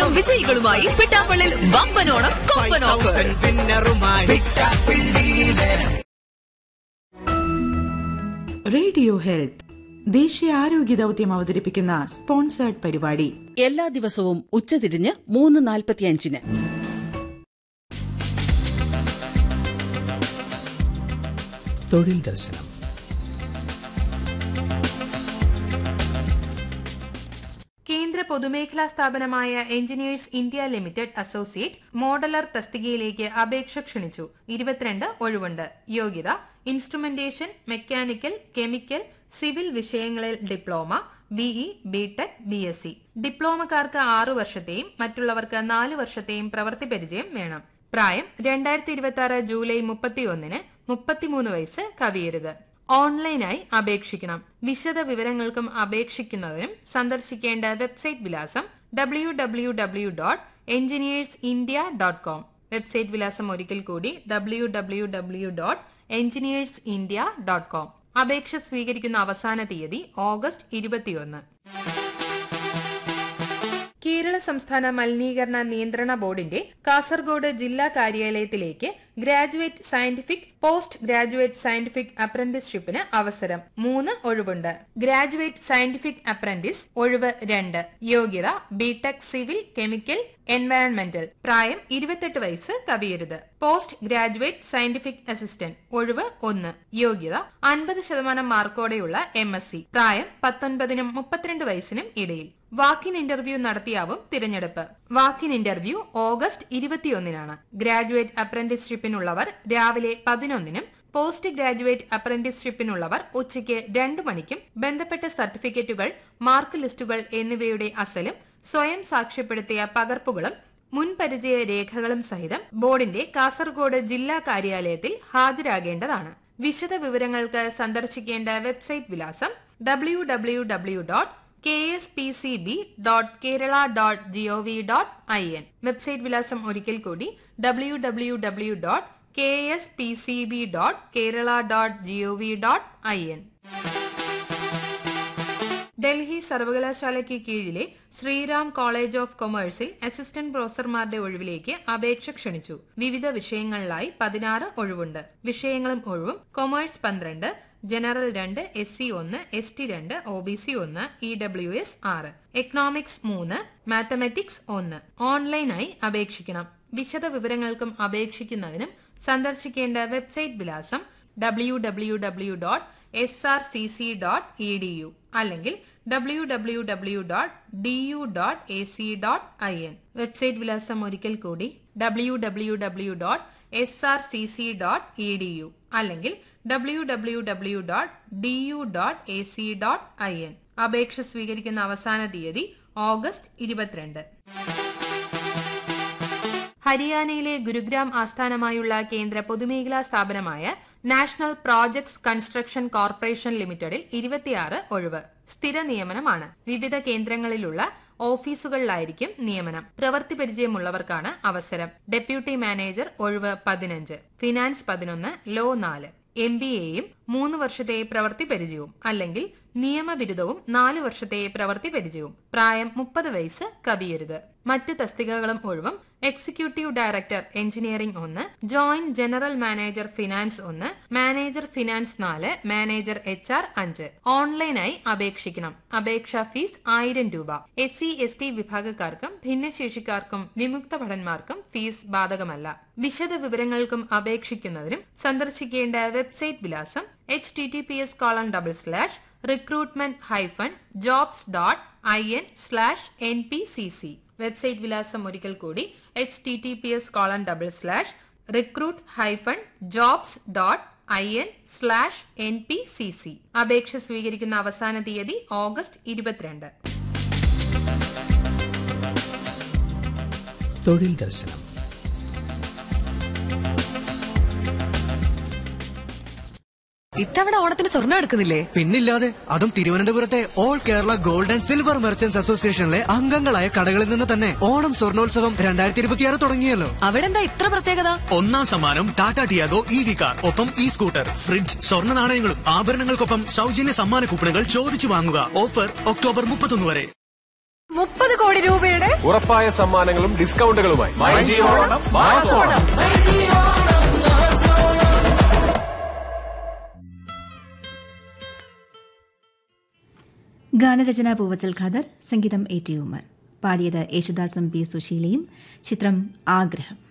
ഓണം വിജയികളുമായി പിട്ടാപ്പള്ളിൽ വമ്പനോണം കൊമ്പൻ offer radio health ദേശീയ ആരോഗ്യ ദൗത്യം അവതരിപ്പിക്കുന്ന സ്പോൺസേർഡ് പരിപാടി എല്ലാ ദിവസവും ഉച്ചതിരിഞ്ഞ് മൂന്ന് നാൽപ്പത്തിയഞ്ചിന് തൊഴിൽ ദർശനം കേന്ദ്ര പൊതുമേഖലാ സ്ഥാപനമായ engineers India limited associate modeller തസ്തികയിലേക്ക് അപേക്ഷ ക്ഷണിച്ചു ഇരുപത്തിരണ്ട് ഒഴിവുണ്ട് യോഗ്യത ഇൻസ്ട്രുമെന്റേഷൻ മെക്കാനിക്കൽ കെമിക്കൽ സിവിൽ വിഷയങ്ങളിൽ diploma BE BTech B S C ഡിപ്ലോമക്കാർക്ക് ആറു വർഷത്തെയും മറ്റുള്ളവർക്ക് നാല് വർഷത്തെയും പ്രവൃത്തി പരിചയം വേണം പ്രായം രണ്ടായിരത്തി ഇരുപത്തി ആറ് ജൂലൈ മുപ്പത്തിയൊന്നിന് മുപ്പത്തിമൂന്ന് വയസ്സ് കവിയരുത് ഓൺലൈനായി അപേക്ഷിക്കണം വിശദ വിവരങ്ങൾക്കും അപേക്ഷിക്കുന്നതിനും സന്ദർശിക്കേണ്ട വെബ്സൈറ്റ് വിലാസം W W W dot engineers India dot com website വിലാസം ഒരിക്കൽ കൂടി W W W dot engineers India dot com അപേക്ഷ സ്വീകരിക്കുന്ന അവസാന തീയതി ഓഗസ്റ്റ് ഇരുപത്തിയൊന്ന് കേരള സംസ്ഥാന മലിനീകരണ നിയന്ത്രണ ബോർഡിന്റെ കാസർഗോഡ് ജില്ലാ കാര്യാലയത്തിലേക്ക് graduate scientific post graduate scientific അപ്രന്റീസ്ഷിപ്പിന് അവസരം മൂന്ന് ഒഴിവുണ്ട് ഗ്രാജുവേറ്റ് സയന്റിഫിക് അപ്രന്റീസ് ഒഴിവ് രണ്ട് യോഗ്യത ബിടെക് സിവിൽ കെമിക്കൽ എൻവയൺമെന്റൽ പ്രായം ഇരുപത്തെട്ട് വയസ്സ് കവിയരുത് പോസ്റ്റ് ഗ്രാജുവേറ്റ് സയന്റിഫിക് അസിസ്റ്റന്റ് ഒഴിവ് ഒന്ന് യോഗ്യത അൻപത് ശതമാനം മാർക്കോടെയുള്ള എം എസ് സി പ്രായം പത്തൊൻപതിനും മുപ്പത്തിരണ്ട് വയസ്സിനും ഇടയിൽ വാക്കിൻ ഇന്റർവ്യൂ നടത്തിയാവും തിരഞ്ഞെടുപ്പ് വാക്കിൻ ഇന്റർവ്യൂ ഓഗസ്റ്റ് ഇരുപത്തിയൊന്നിനാണ് ഗ്രാജുവേറ്റ് അപ്രന്റീസ്ഷിപ്പിനുള്ളവർ രാവിലെ പതിനൊന്നിനും പോസ്റ്റ് ഗ്രാജുവേറ്റ് അപ്രന്റീസ്ഷിപ്പിനുള്ളവർ ഉച്ചയ്ക്ക് രണ്ടു മണിക്കും ബന്ധപ്പെട്ട സർട്ടിഫിക്കറ്റുകൾ മാർക്ക് ലിസ്റ്റുകൾ എന്നിവയുടെ അസലും സ്വയം സാക്ഷ്യപ്പെടുത്തിയ പകർപ്പുകളും മുൻപരിചയ രേഖകളും സഹിതം ബോർഡിന്റെ കാസർഗോഡ് ജില്ലാ കാര്യാലയത്തിൽ ഹാജരാകേണ്ടതാണ് വിശദ വിവരങ്ങൾക്ക് സന്ദർശിക്കേണ്ട വെബ്സൈറ്റ് വിലാസം W W W dot K S P C B dot Kerala dot gov dot I N website വിലാസം ഒരിക്കൽ കൂടി W W W dot K S P C B dot Kerala dot gov dot I N Delhi സർവകലാശാലയ്ക്ക് കീഴിലെ Shriram college of കൊമേഴ്സിൽ assistant പ്രൊഫസർമാരുടെ ഒഴിവിലേക്ക് അപേക്ഷ ക്ഷണിച്ചു വിവിധ വിഷയങ്ങളിലായി പതിനാറ് ഒഴിവുണ്ട് വിഷയങ്ങളും ഒഴിവും കൊമേഴ്സ് പന്ത്രണ്ട് ജനറൽ രണ്ട് എസ് സി ഒന്ന് എസ് ടി രണ്ട് ഒ ബി സി ഒന്ന് ഇ ഡബ്ല്യു എസ് ആറ് എക്കണോമിക്സ് മൂന്ന് മാത്തമാറ്റിക്സ് ഒന്ന് ഓൺലൈനായി അപേക്ഷിക്കണം വിശദ വിവരങ്ങൾക്കും അപേക്ഷിക്കുന്നതിനും സന്ദർശിക്കേണ്ട വെബ്സൈറ്റ് വിലാസം W W W dot S R C C dot E D U അല്ലെങ്കിൽ W W W dot D U dot A C dot I N website വിലാസം ഒരിക്കൽ കൂടി W W W dot S R C C dot E D U അല്ലെങ്കിൽ W W W dot D U dot A C dot I N അപേക്ഷ സ്വീകരിക്കുന്ന അവസാന തീയതി August ഇരുപത്തിരണ്ട് ഹരിയാനയിലെ ഗുരുഗ്രാം ആസ്ഥാനമായുള്ള കേന്ദ്ര പൊതുമേഖലാ സ്ഥാപനമായ നാഷണൽ പ്രോജക്ട്സ് കൺസ്ട്രക്ഷൻ കോർപ്പറേഷൻ ലിമിറ്റഡിൽ ഇരുപത്തിയാറ് ഒഴിവ് സ്ഥിര നിയമനമാണ് വിവിധ കേന്ദ്രങ്ങളിലുള്ള ഓഫീസുകളിലായിരിക്കും നിയമനം പ്രവൃത്തി പരിചയമുള്ളവർക്കാണ് അവസരം ഡെപ്യൂട്ടി മാനേജർ ഒഴിവ് പതിനഞ്ച് ഫിനാൻസ് പതിനൊന്ന് ലോ നാല് എം ബി എയും മൂന്ന് വർഷത്തെ പ്രവൃത്തി പരിചയവും അല്ലെങ്കിൽ നിയമബിരുദവും നാല് വർഷത്തെ പ്രവൃത്തി പരിചയവും പ്രായം മുപ്പത് വയസ്സ് കവിയരുത് മറ്റ് തസ്തികകളും ഒഴിവും എക്സിക്യൂട്ടീവ് ഡയറക്ടർ എഞ്ചിനീയറിംഗ് ഒന്ന് ജോയിന്റ് ജനറൽ മാനേജർ ഫിനാൻസ് ഒന്ന് മാനേജർ ഫിനാൻസ് നാല് മാനേജർ എച്ച് ആർ അഞ്ച് ഓൺലൈനായി അപേക്ഷിക്കണം അപേക്ഷാ ഫീസ് ആയിരം രൂപ എസ് സി എസ് ടി വിഭാഗക്കാർക്കും ഭിന്നശേഷിക്കാർക്കും വിമുക്ത ഭടന്മാർക്കും ഫീസ് ബാധകമല്ല വിശദ വിവരങ്ങൾക്കും അപേക്ഷിക്കുന്നതിനും സന്ദർശിക്കേണ്ട വെബ്സൈറ്റ് വിലാസം H T T P S colon double slash recruitment hyphen jobs dot I N slash N P C C website വിലാസം ഒരിക്കൽ കൂടി H T T P S colon double slash recruit hyphen jobs dot I N slash N P C C അപേക്ഷ സ്വീകരിക്കുന്ന അവസാന തീയതി August ഇരുപത്തിരണ്ട് തൊഴിൽ ദർശനം ഇത്തവണ ഓണത്തിന് സ്വർണ്ണം എടുക്കുന്നില്ലേ പിന്നില്ലാതെ അതും തിരുവനന്തപുരത്തെ all Kerala gold and silver merchants അസോസിയേഷനിലെ അംഗങ്ങളായ കടകളിൽ നിന്ന് തന്നെ ഓണം സ്വർണോത്സവം രണ്ടായിരത്തി ഇരുപത്തിയാറ് തുടങ്ങിയല്ലോ അവിടെ എന്താ ഇത്ര പ്രത്യേകത ഒന്നാം സമ്മാനം Tata Tiago E V car ഒപ്പം ഇ സ്കൂട്ടർ ഫ്രിഡ്ജ് സ്വർണ്ണ നാണയങ്ങളും ആഭരണങ്ങൾക്കൊപ്പം സൗജന്യ സമ്മാന കൂപ്പണുകൾ ചോദിച്ചു വാങ്ങുക ഓഫർ ഒക്ടോബർ മുപ്പത്തൊന്ന് വരെ മുപ്പത് കോടി രൂപയുടെ ഉറപ്പായ സമ്മാനങ്ങളും ഡിസ്കൗണ്ടുകളുമായി ഗാനരചന പൂവച്ചൽ ഖാദർ സംഗീതം എ ടി ഉമർ പാടിയത് യേശുദാസും പി സുശീലയും ചിത്രം ആഗ്രഹം